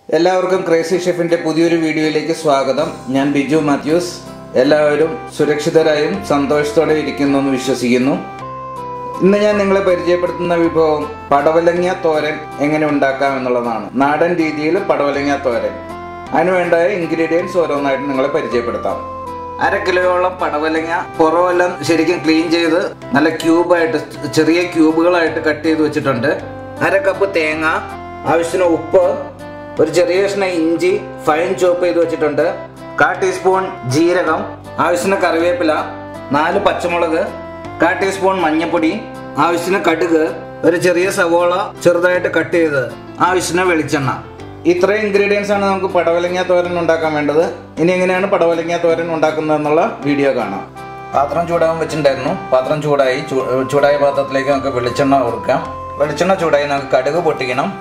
എല്ലാവർക്കും ക്രേസി ഷെഫിന്റെ പുതിയൊരു വീഡിയോയിലേക്ക് സ്വാഗതം ഞാൻ ബിജു മാത്യൂസ് എല്ലാവരും സുരക്ഷിതരായും സന്തോഷത്തോടെ ഇരിക്കുന്നു എന്ന് വിശ്വസിക്കുന്നു ഇന്ന് ഞാൻ നിങ്ങളെ പരിചയപ്പെടുത്തുന്ന വിഭവം പടവലങ്ങ തോരൻ എങ്ങനെ ഉണ്ടാക്കാം എന്നുള്ളതാണ് നാടൻ രീതിയിൽ പടവലങ്ങ തോരൻ അതിനുവേണ്ടായ ഇൻഗ്രീഡിയൻസ് ഓരോന്നായിട്ട് നിങ്ങളെ പരിചയപ്പെടുത്താം അര കിലോയോളം പടവലങ്ങ പുറമെല്ലാം ശരിക്കും ക്ലീൻ ചെയ്ത് നല്ല ക്യൂബായിട്ട് ചെറിയ ക്യൂബുകളായിട്ട് കട്ട് ചെയ്ത് വെച്ചിട്ടുണ്ട് അര കപ്പ് തേങ്ങ ആവശ്യത്തിന് ഉപ്പ് ഒരു ചെറിയ കഷ്ണം ഇഞ്ചി ഫൈൻ ചോപ്പ് ചെയ്ത് വെച്ചിട്ടുണ്ട് കാ ടീസ്പൂൺ ജീരകം ആവശ്യത്തിന് കറിവേപ്പില നാല് പച്ചമുളക് കാ ടീസ്പൂൺ മഞ്ഞൾപ്പൊടി ആവശ്യത്തിന് കടുക് ഒരു ചെറിയ സവോള ചെറുതായിട്ട് കട്ട് ചെയ്ത് ആവശ്യത്തിന് വെളിച്ചെണ്ണ ഇത്രയും ഇൻഗ്രീഡിയൻസ് ആണ് നമുക്ക് പടവലങ്ങ തോരൻ ഉണ്ടാക്കാൻ വേണ്ടത് ഇനി എങ്ങനെയാണ് പടവലങ്ങ തോരൻ ഉണ്ടാക്കുന്നത് എന്നുള്ള വീഡിയോ കാണാം പാത്രം ചൂടാകാൻ വെച്ചിട്ടുണ്ടായിരുന്നു പാത്രം ചൂടായി ചൂ- ചൂടായ പാത്രത്തിലേക്ക് നമുക്ക് വെളിച്ചെണ്ണ കൊടുക്കാം വെളിച്ചെണ്ണ ചൂടായി നമുക്ക് കടുക് പൊട്ടിക്കണം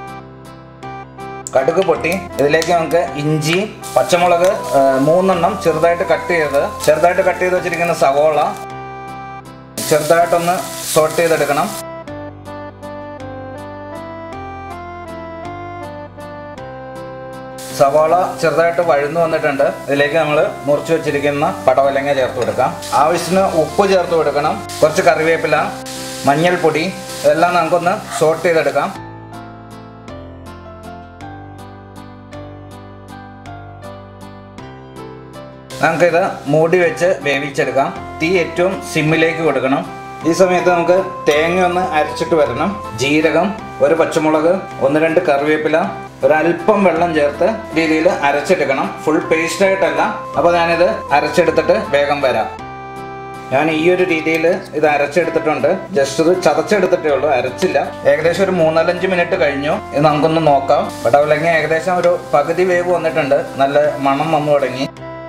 കടുക് പൊട്ടി ഇതിലേക്ക് നമുക്ക് ഇഞ്ചി പച്ചമുളക് ആ, മൂന്നെണ്ണം ചെറുതായിട്ട് കട്ട് ചെയ്ത് ചെറുതായിട്ട് കട്ട് ചെയ്ത് വെച്ചിരിക്കുന്ന സവോള ചെറുതായിട്ടൊന്ന് സോട്ട് ചെയ്തെടുക്കണം സവാള ചെറുതായിട്ട് വഴുന്നു വന്നിട്ടുണ്ട് ഇതിലേക്ക് നമ്മൾ മുറിച്ച് വെച്ചിരിക്കുന്ന പടവലങ്ങ ചേർത്ത് കൊടുക്കാം ആവശ്യത്തിന് ഉപ്പ് ചേർത്ത് കൊടുക്കണം കുറച്ച് കറിവേപ്പില മഞ്ഞൾപ്പൊടി ഇതെല്ലാം നമുക്കൊന്ന് സോട്ട് ചെയ്തെടുക്കാം നമുക്കിത് മൂടി വെച്ച് വേവിച്ചെടുക്കാം തീ ഏറ്റവും സിമ്മിലേക്ക് കൊടുക്കണം ഈ സമയത്ത് നമുക്ക് തേങ്ങ ഒന്ന് അരച്ചിട്ട് വരണം ജീരകം ഒരു പച്ചമുളക് ഒന്ന് രണ്ട് കറിവേപ്പില ഒരല്പം വെള്ളം ചേർത്ത് രീതിയിൽ അരച്ചെടുക്കണം ഫുൾ പേസ്റ്റ് ആയിട്ടല്ല അപ്പോൾ ഞാനിത് അരച്ചെടുത്തിട്ട് വേഗം വരാം ഞാൻ ഈ ഒരു രീതിയിൽ ഇത് അരച്ചെടുത്തിട്ടുണ്ട് ജസ്റ്റ് ഇത് ചതച്ചെടുത്തിട്ടേ ഉള്ളൂ അരച്ചില്ല ഏകദേശം ഒരു മൂന്നാലഞ്ച് മിനിറ്റ് കഴിഞ്ഞു ഇത് നമുക്കൊന്ന് നോക്കാം പടവലങ്ങ ഏകദേശം ഒരു പകുതി വേവ് വന്നിട്ടുണ്ട് നല്ല മണം വന്നു തുടങ്ങി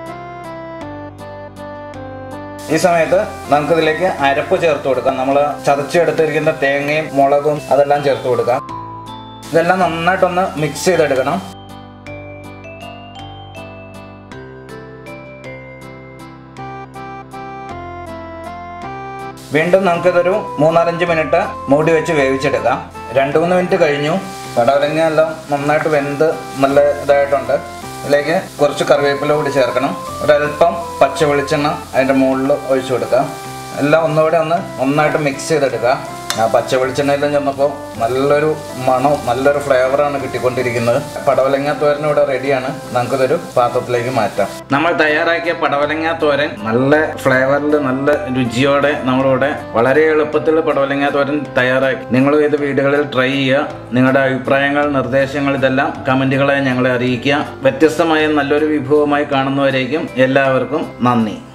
ഈ സമയത്ത് നമുക്കിതിലേക്ക് അരപ്പ് ചേർത്ത് കൊടുക്കാം നമ്മൾ ചതച്ചെടുത്തിരിക്കുന്ന തേങ്ങയും മുളകും അതെല്ലാം ചേർത്ത് കൊടുക്കാം ഇതെല്ലാം നന്നായിട്ടൊന്ന് മിക്സ് ചെയ്തെടുക്കണം വീണ്ടും നമുക്കിതൊരു മൂന്നാലഞ്ച് മിനിറ്റ് മൂടി വെച്ച് വേവിച്ചെടുക്കാം രണ്ട് മൂന്ന് മിനിറ്റ് കഴിഞ്ഞു പടവലങ്ങ എല്ലാം നന്നായിട്ട് വെന്ത് നല്ല ഇതായിട്ടുണ്ട് ഇതിലേക്ക് കുറച്ച് കറിവേപ്പില കൂടി ചേർക്കണം ഒരല്പം പച്ച വെളിച്ചെണ്ണ അതിൻ്റെ മുകളിൽ ഒഴിച്ചു കൊടുക്കാം എല്ലാം ഒന്നുകൂടെ ഒന്ന് നന്നായിട്ട് മിക്സ് ചെയ്തെടുക്കുക ആ പച്ച വെളിച്ചെണ്ണയിലും ചെന്നപ്പോൾ നല്ലൊരു മണവും നല്ലൊരു ഫ്ലേവറാണ് കിട്ടിക്കൊണ്ടിരിക്കുന്നത് പടവലങ്ങ തോരൻ ഇവിടെ റെഡിയാണ് നമുക്കിതൊരു പാത്രത്തിലേക്ക് മാറ്റാം നമ്മൾ തയ്യാറാക്കിയ പടവലങ്ങ തോരൻ നല്ല ഫ്ലേവറിൽ നല്ല രുചിയോടെ നമ്മളിവിടെ വളരെ എളുപ്പത്തിൽ പടവലങ്ങ തോരൻ തയ്യാറാക്കി നിങ്ങളും ഇത് വീടുകളിൽ ട്രൈ ചെയ്യുക നിങ്ങളുടെ അഭിപ്രായങ്ങൾ നിർദ്ദേശങ്ങൾ ഇതെല്ലാം കമൻറ്റുകളായി ഞങ്ങളെ അറിയിക്കുക വ്യത്യസ്തമായ നല്ലൊരു വിഭവമായി കാണുന്നവരേക്കും എല്ലാവർക്കും നന്ദി